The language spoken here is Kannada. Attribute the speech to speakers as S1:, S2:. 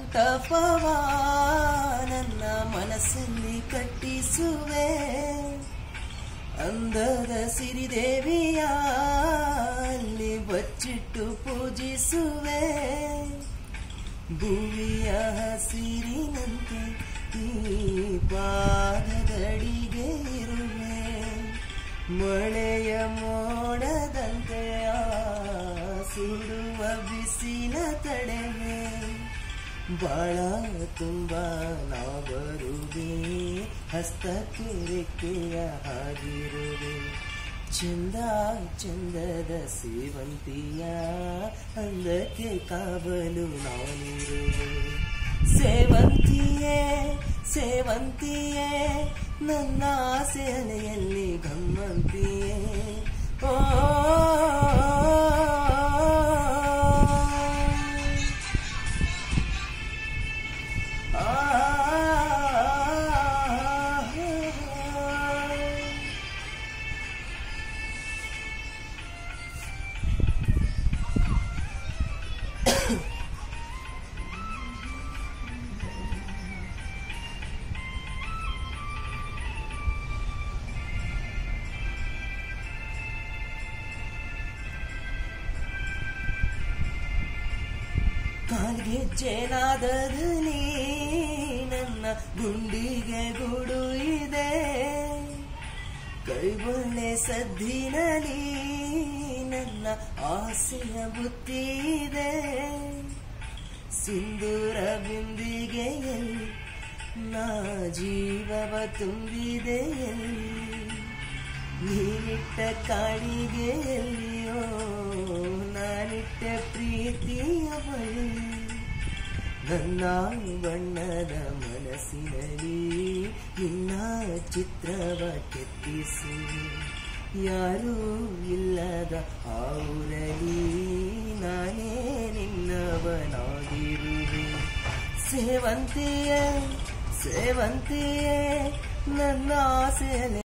S1: ಮಂಟಪವ ನನ್ನ ಮನಸ್ಸಲ್ಲಿ ಕಟ್ಟಿಸುವೆ ಅಂದದ ಸಿರಿದೇವಿಯ ಅಲ್ಲಿ ಬಚ್ಚಿಟ್ಟು ಪೂಜಿಸುವೆ ಭೂಮಿಯ ಹಸಿರಿನಂತೆ ಈ ಪಾದದಡಿಗೆ ಇರುವೆ ಮಳೆಯ ಮೋಡದಂತೆ ಆ ಸುಡುವ ಬಿಸಿಲ ತಡೆವೆ ಬಾಳ ತುಂಬ ನಾ ಬರುವೆ ಹಸ್ತಕ್ಕೆ ರೆಕ್ಕೆಯ ಹಾಗಿರುವೆ ಚಂದ ಚಂದದ ಸೇವಂತಿಯ ಅಂದಕ್ಕೆ ಕಾವಲು ನಾನಿರುವೆ ಸೇವಂತಿಯೇ ಸೇವಂತಿಯೇ ನನ್ನ ಆಸೆ ಅಲೆಯಲ್ಲಿ ಗಮ್ಮಂತಿಯೇ ಓ ಕಾಲ್ಗೆ ಜೇನಾದದಲ್ಲಿ ನನ್ನ ಗುಂಡಿಗೆ ಗುಡು ಇದೆ ಕೈಬೊಳ್ಳೆ ಸದ್ದಿನಲ್ಲಿ ನನ್ನ ಆಸೆಯ ಬುತ್ತಿ ಇದೆ ಸಿಂಧೂರ ಬಿಂದಿಗೆಯಲ್ಲಿ ನಾ ಜೀವವ ತುಂಬಿದೆಯಲ್ಲಿ ನೀನಿಟ್ಟ ಕಾಳಿಗೆಯಲ್ಲಿಯೋ ನಾನಿಟ್ಟ ಪ್ರೀತಿಯ ಬಳಿ ನನ್ನ ಬಣ್ಣದ ಮನಸ್ಸಿನಲ್ಲಿ ನಿನ್ನ ಚಿತ್ರವ ಕೆತ್ತಿಸಿ ಯಾರೂ ಇಲ್ಲದ ಆವುರಲಿ ನಾನೇ ನಿನ್ನವನಾಗಿರುವೆ ಸೇವಂತಿಯೇ ಸೇವಂತಿಯೇ ನನ್ನ ಆಸೆಯಲ್ಲಿ